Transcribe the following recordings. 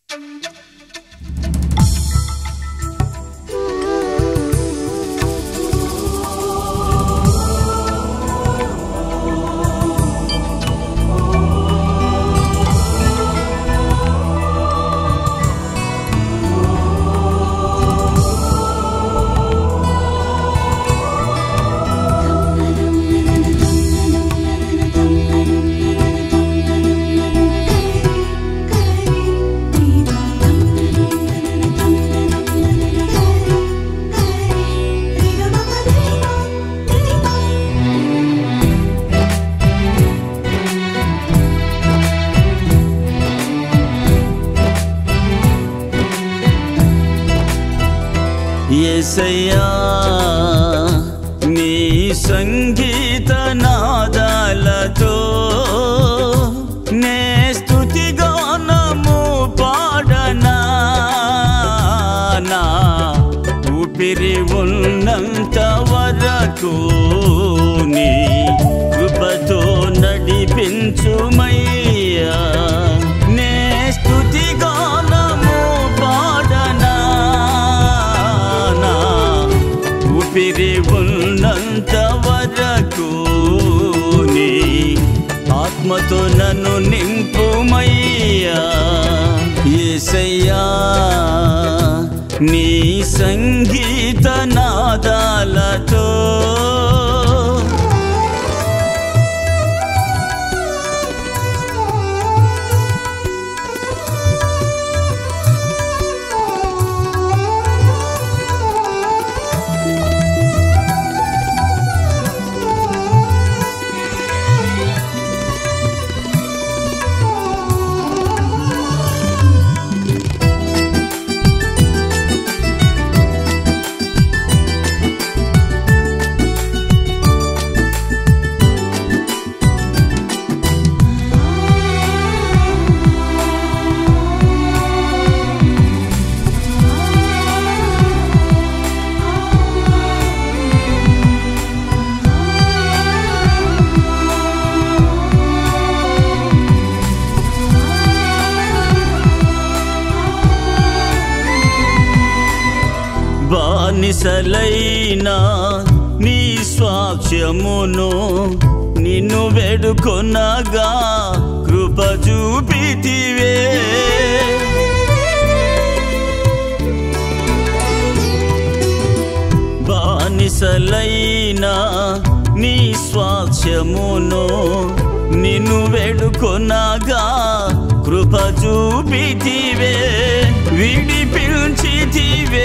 ఏసయ్యా నీ సంగీత నాదాలతో నే స్తుతి గానము పాడనా నా ఊపిరి ఉన్నంత వరకు నీ కృపతో నడిపించుమయ్యా నే స్తుతి గానము పాడనా నా ఊపిరి ఉన్నంత వరకు నీ ఆత్మతో నన్ను నింపుమయ్యా ఏసయ్యా నీ సంగీత నాదాలతో బానిసలైన నీ స్వాక్ష్యమును నిన్ను వేడుకొనగా కృప చూపితివే బానిసలైన నీ స్వాక్ష్యమును నిన్ను వేడుకొనగా కృప చూపితివే విడిపించితివే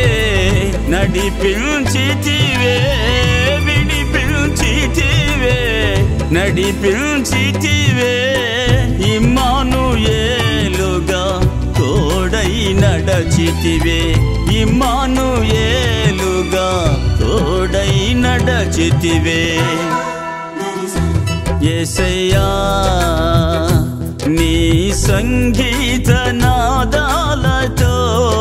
నడిపించితివే విడిపించితివే నడిపించితివే ఇమ్మానుయేలుగా తోడై నడచితివే ఇమ్మానుయేలుగా తోడై నడచితివే ఏసయ్యా నీ సంగీత నాదాలతో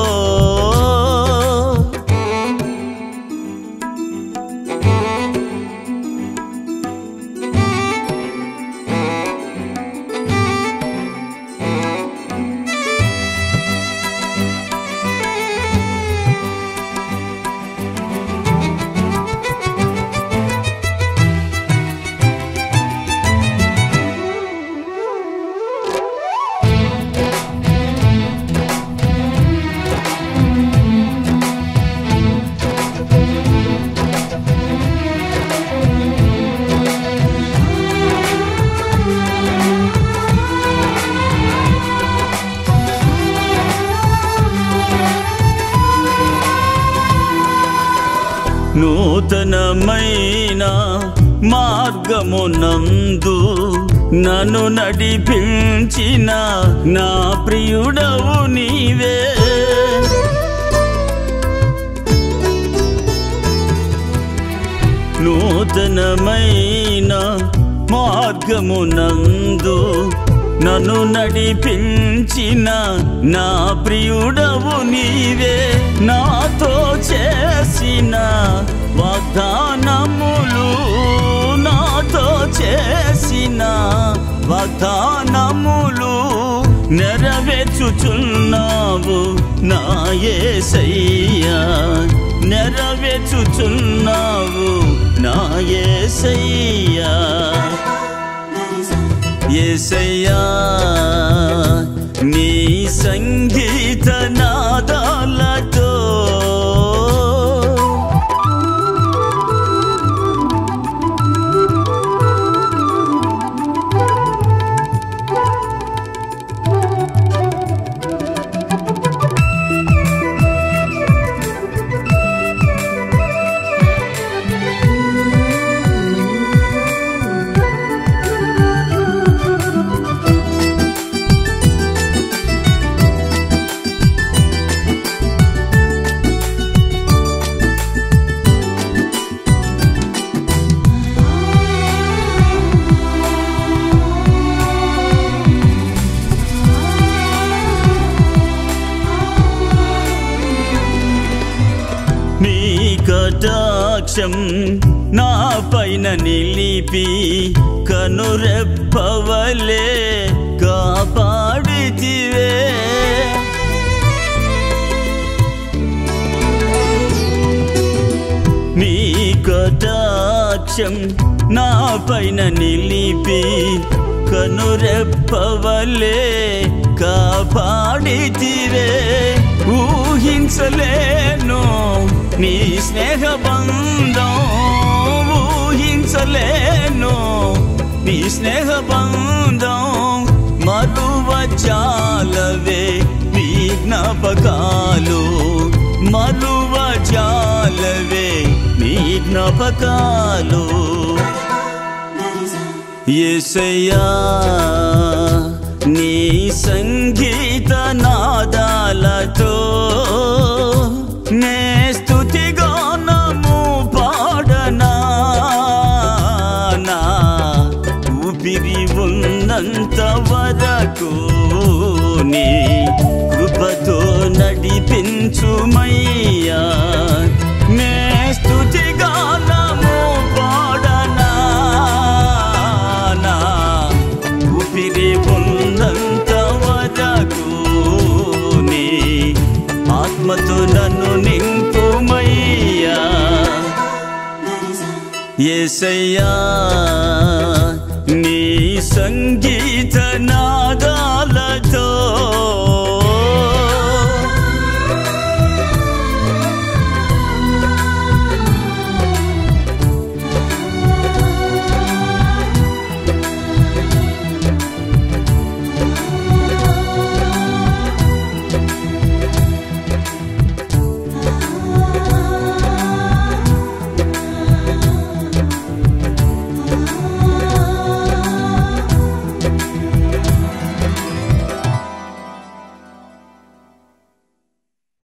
నూతనమైన మార్గమునందు నన్ను నడిపించిన నా ప్రియుడవు నీవే నూతనమైన మార్గమునందు నన్ను నడిపించిన నా ప్రియుడవు నీవే నాతో చేసిన వాగ్దానములు నాతో చేసిన వాగ్దానములు నెరవేర్చుచున్నావు నా యేసయ్యా నెరవేర్చుచున్నావు నా యేసయ్యా యేసయ్యా నీ సంగీత నాదాలతో నీ కటాక్షం నా పైన నిలిపి కనురెప్పవలే కాపాడితివే నీ కటాక్షం నా పైన నిలిపి కనురెప్పవలే కాపాడితివే ఊహించలేను నీ స్నేహ బంధం ఊహించలేను నీ స్నేహ బంధం మరువ చాలవే నీ జ్ఞాపకాలు మరువ చాలవే నీ జ్ఞాపకాలు యేసయ్యా నీ సంగీత నాదాలతో నే స్తుతి గానము పాడనా నా ఊపిరి ఉన్నంత వరకు నీ కృపతో నడిపించుమయ్యా నే స్తుతి గానము పాడనా నా ఊపిరి ఉన్నంత వరకు నీ ఆత్మతో నన్ను నింపుమయ్యా ఏసయ్యా నీ సంగీ